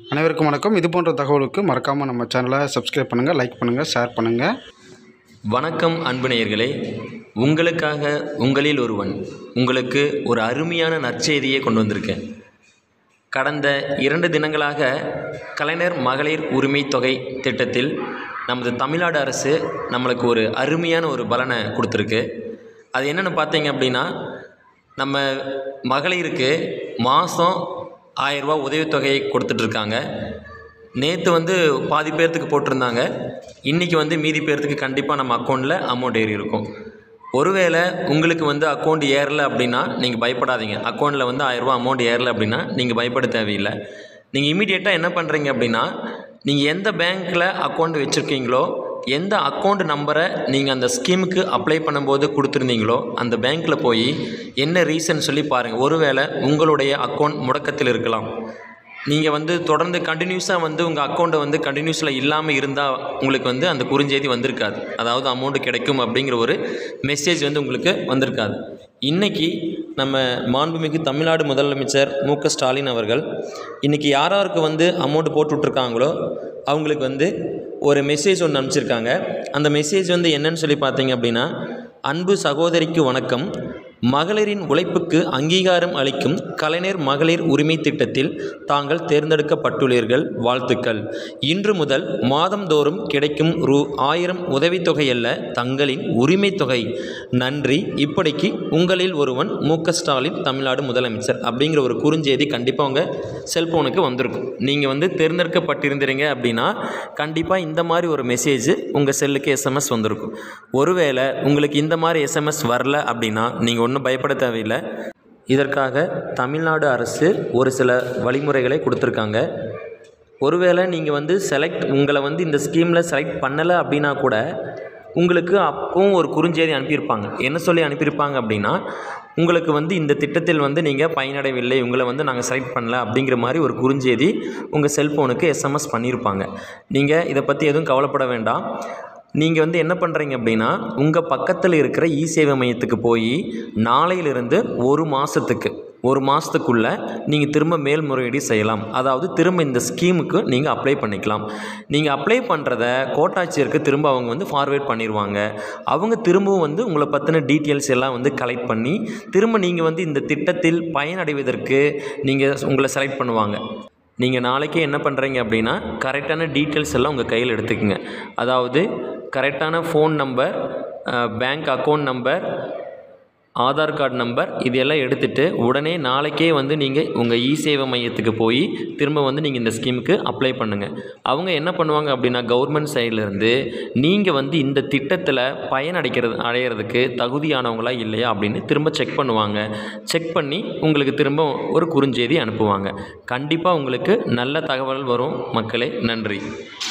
அனைவருக்கும் வணக்கம் இது போன்ற தகவலுக்கு மறக்காமல் நம்ம சேனலை சப்ஸ்கிரைப் பண்ணுங்கள் லைக் பண்ணுங்கள் ஷேர் பண்ணுங்கள் வணக்கம் அன்பு நேயர்களே உங்களுக்காக உங்களில் ஒருவன் உங்களுக்கு ஒரு அருமையான நற்செய்தியை கொண்டு வந்திருக்கேன் கடந்த இரண்டு தினங்களாக கலைஞர் மகளிர் உரிமை தொகை திட்டத்தில் நமது தமிழ்நாடு அரசு நம்மளுக்கு ஒரு அருமையான ஒரு பலனை கொடுத்துருக்கு அது என்னென்னு பார்த்தீங்க அப்படின்னா நம்ம மகளிருக்கு மாதம் ஆயரூபா உதவித்தொகை கொடுத்துட்ருக்காங்க நேற்று வந்து பாதி பேர்த்துக்கு போட்டிருந்தாங்க இன்றைக்கி வந்து மீதி பேர்த்துக்கு கண்டிப்பாக நம்ம அக்கௌண்ட்டில் அமௌண்ட் ஏறி இருக்கும் ஒருவேளை உங்களுக்கு வந்து அக்கௌண்ட் ஏறல அப்படின்னா நீங்கள் பயப்படாதீங்க அக்கௌண்ட்டில் வந்து ஆயிரரூபா அமௌண்ட் ஏறல அப்படின்னா நீங்கள் பயப்பட தேவையில்லை நீங்கள் இமீடியட்டாக என்ன பண்ணுறீங்க அப்படின்னா நீங்கள் எந்த பேங்க்கில் அக்கௌண்ட் வச்சுருக்கீங்களோ எந்த அக்கௌண்ட் நம்பரை நீங்கள் அந்த ஸ்கீமுக்கு அப்ளை பண்ணும்போது கொடுத்துருந்தீங்களோ அந்த பேங்க்கில் போய் என்ன ரீசன் சொல்லி பாருங்கள் ஒருவேளை உங்களுடைய அக்கௌண்ட் முடக்கத்தில் இருக்கலாம் நீங்கள் வந்து தொடர்ந்து கண்டினியூஸாக வந்து உங்கள் அக்கௌண்ட்டை வந்து கண்டினியூஸில் இல்லாமல் இருந்தால் உங்களுக்கு வந்து அந்த குறுஞ்செய்தி வந்திருக்காது அதாவது அமௌண்ட் கிடைக்கும் அப்படிங்கிற ஒரு மெசேஜ் வந்து உங்களுக்கு வந்திருக்காது இன்றைக்கி நம்ம மாண்புமிகு தமிழ்நாடு முதலமைச்சர் மு க ஸ்டாலின் அவர்கள் இன்றைக்கி யாராருக்கு வந்து அமௌண்ட் போட்டு விட்ருக்காங்களோ அவங்களுக்கு வந்து ஒரு மெசேஜ் ஒன்று அனுப்பிச்சிருக்காங்க அந்த மெசேஜ் வந்து என்னன்னு சொல்லி பார்த்தீங்க அப்படின்னா அன்பு சகோதரிக்கு வணக்கம் மகளிரின் உழைப்புக்கு அங்கீகாரம் அளிக்கும் கலைஞர் மகளிர் உரிமை திட்டத்தில் தாங்கள் தேர்ந்தெடுக்கப்பட்டுள்ளீர்கள் வாழ்த்துக்கள் இன்று முதல் மாதந்தோறும் கிடைக்கும் ரூ ஆயிரம் உதவித்தொகை அல்ல தங்களின் உரிமை தொகை நன்றி இப்படிக்கு உங்களில் ஒருவன் மு க ஸ்டாலின் தமிழ்நாடு முதலமைச்சர் அப்படிங்கிற ஒரு குறுஞ்செய்தி கண்டிப்பாக உங்கள் செல்ஃபோனுக்கு வந்திருக்கும் நீங்கள் வந்து தேர்ந்தெடுக்கப்பட்டிருந்தீங்க அப்படின்னா கண்டிப்பாக இந்த மாதிரி ஒரு மெசேஜ் உங்கள் செல்லுக்கு எஸ்எம்எஸ் வந்திருக்கும் ஒருவேளை உங்களுக்கு இந்த மாதிரி எஸ்எம்எஸ் வரல அப்படின்னா நீங்கள் ஒன்றும் பயப்பட தேவையில்லை இதற்காக தமிழ்நாடு அரசு ஒரு சில வழிமுறைகளை கொடுத்துருக்காங்க ஒருவேளை நீங்கள் வந்து செலக்ட் உங்களை வந்து இந்த ஸ்கீமில் செலக்ட் பண்ணலை அப்படின்னா கூட உங்களுக்கு அப்பவும் ஒரு குறுஞ்செய்தி அனுப்பியிருப்பாங்க என்ன சொல்லி அனுப்பியிருப்பாங்க அப்படின்னா உங்களுக்கு வந்து இந்த திட்டத்தில் வந்து நீங்கள் பயனடையவில்லை உங்களை வந்து நாங்கள் செலக்ட் பண்ணல அப்படிங்கிற மாதிரி ஒரு குறுஞ்செய்தி உங்கள் செல்ஃபோனுக்கு எஸ்எம்எஸ் பண்ணியிருப்பாங்க நீங்கள் இதை பற்றி எதுவும் கவலைப்பட வேண்டாம் நீங்கள் வந்து என்ன பண்ணுறீங்க அப்படின்னா உங்கள் பக்கத்தில் இருக்கிற இ சேவை மையத்துக்கு போய் நாளையிலிருந்து ஒரு மாதத்துக்கு ஒரு மாதத்துக்குள்ளே நீங்கள் திரும்ப மேல்முறையீடு செய்யலாம் அதாவது திரும்ப இந்த ஸ்கீமுக்கு நீங்கள் அப்ளை பண்ணிக்கலாம் நீங்கள் அப்ளை பண்ணுறத கோட்டாட்சியருக்கு திரும்ப அவங்க வந்து ஃபார்வேர்ட் பண்ணிடுவாங்க அவங்க திரும்பவும் வந்து உங்களை பற்றின டீட்டெயில்ஸ் எல்லாம் வந்து கலெக்ட் பண்ணி திரும்ப நீங்கள் வந்து இந்த திட்டத்தில் பயனடைவதற்கு நீங்கள் உங்களை செலக்ட் பண்ணுவாங்க நீங்கள் நாளைக்கே என்ன பண்ணுறீங்க அப்படின்னா கரெக்டான டீட்டெயில்ஸ் எல்லாம் உங்கள் கையில் எடுத்துக்கங்க அதாவது கரெக்டான phone number bank account number Aadhaar card number இதெல்லாம் எடுத்துகிட்டு உடனே நாளைக்கே வந்து நீங்கள் உங்கள் இ சேவை மையத்துக்கு போய் திரும்ப வந்து நீங்கள் இந்த ஸ்கீமுக்கு அப்ளை பண்ணுங்கள் அவங்க என்ன பண்ணுவாங்க அப்படின்னா கவர்மெண்ட் சைட்லேருந்து நீங்கள் வந்து இந்த திட்டத்தில் பயன் அடைக்கிறது அடையிறதுக்கு தகுதியானவங்களா இல்லையா அப்படின்னு திரும்ப செக் பண்ணுவாங்க செக் பண்ணி உங்களுக்கு திரும்ப ஒரு குறுஞ்செய்தி அனுப்புவாங்க கண்டிப்பாக உங்களுக்கு நல்ல தகவல் வரும் மக்களே நன்றி